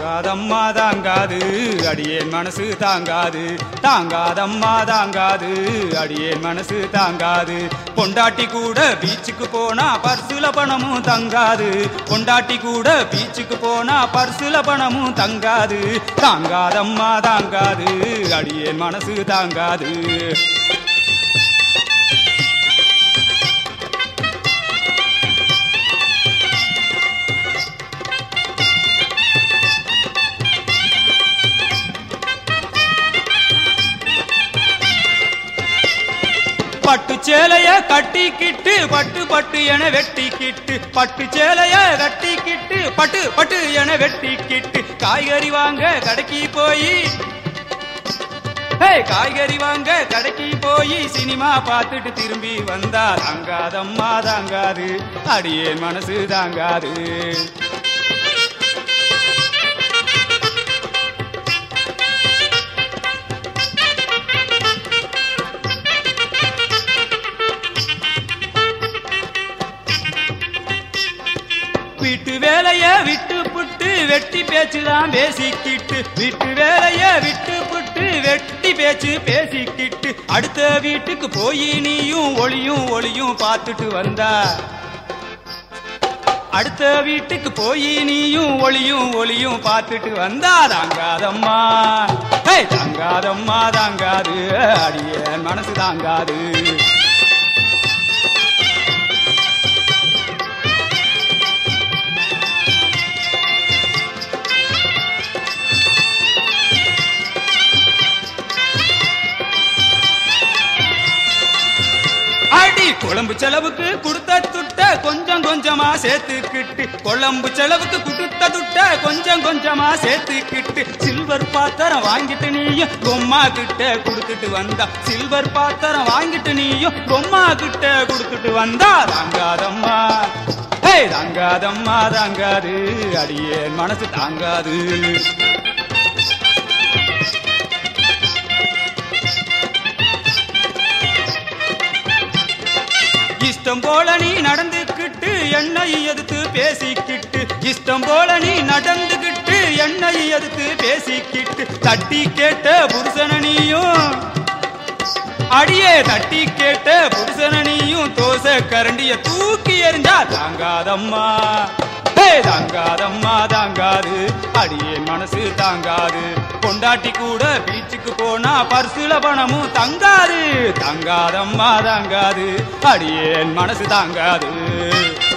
தாங்காதம்மா தாங்காது அடியேன் மனசு தாங்காது தாங்காதம்மா தாங்காது அடியேன் மனசு தாங்காது பொண்டாட்டி கூட பீச்சுக்கு போனா பர்சுல பணமும் தங்காது பொண்டாட்டி கூட பீச்சுக்கு போனா பர்சுல பணமும் தங்காது தாங்காதம்மா தாங்காது அடியேன் மனசு தாங்காது பட்டு சேலைய கட்டிக்கிட்டு பட்டு பட்டு என வெட்டிக்கிட்டு பட்டு சேலைய கட்டிக்கிட்டு பட்டு பட்டு என வெட்டிக்கிட்டு காய்கறி வாங்க கடைக்கு போய் ஹே காய்கறி வாங்க கடைக்கு போய் சினிமா பார்த்துட்டு திரும்பி வந்தா தாங்காதம்மா தாங்காது அடியேன் மனசு தாங்காது வீட்டு வேலைய விட்டு புட்டு வெட்டி பேச்சுதான் பேசிக்கிட்டு வீட்டு வேலைய விட்டு புட்டு வெட்டி பேச்சு பேசிக்கிட்டு அடுத்த வீட்டுக்கு போய் நீயும் ஒளியும் ஒளியும் பார்த்துட்டு வந்தா அடுத்த வீட்டுக்கு போய் நீயும் ஒளியும் ஒளியும் பார்த்துட்டு வந்தா தாங்காதம்மா ஹே தாங்காதம்மா தாங்காது அடிய மனசு தாங்காது அடி குழம்பு செலவுக்கு கொடுத்த துட்ட கொஞ்சம் கொஞ்சமா சேர்த்துக்கிட்டு குழம்பு செலவுக்கு கொடுத்த துட்ட கொஞ்சம் கொஞ்சமா சேர்த்துக்கிட்டு சில்வர் பாத்திரம் வாங்கிட்டு நீயும் பொம்மா கிட்ட கொடுத்துட்டு வந்தா சில்வர் பாத்திரம் வாங்கிட்டு நீயும் பொம்மா கிட்ட கொடுத்துட்டு வந்தா தாங்காதம்மா ஹே தாங்காதம்மா தாங்காது அடியே மனசு தாங்காது இஷ்டம் போல நீ நடந்துக்கிட்டு என்னை எதிர்த்து பேசிக்கிட்டு இஷ்டம் போல நீ நடந்துக்கிட்டு என்னை எதிர்த்து பேசிக்கிட்டு தட்டி கேட்ட புருஷனையும் அடியே தட்டி கேட்ட புருஷனையும் தோசை கரண்டிய தூக்கி எறிஞ்சா தாங்காதம்மா ஹே தாங்காதம்மா தாங்காது அடியே மனசு தாங்காது பொண்டாட்டி கூட பீச்சுக்கு போனா பர்சுல பணமும் தங்காது தாங்காதம்மா தாங்காது அடியேன் மனசு தாங்காது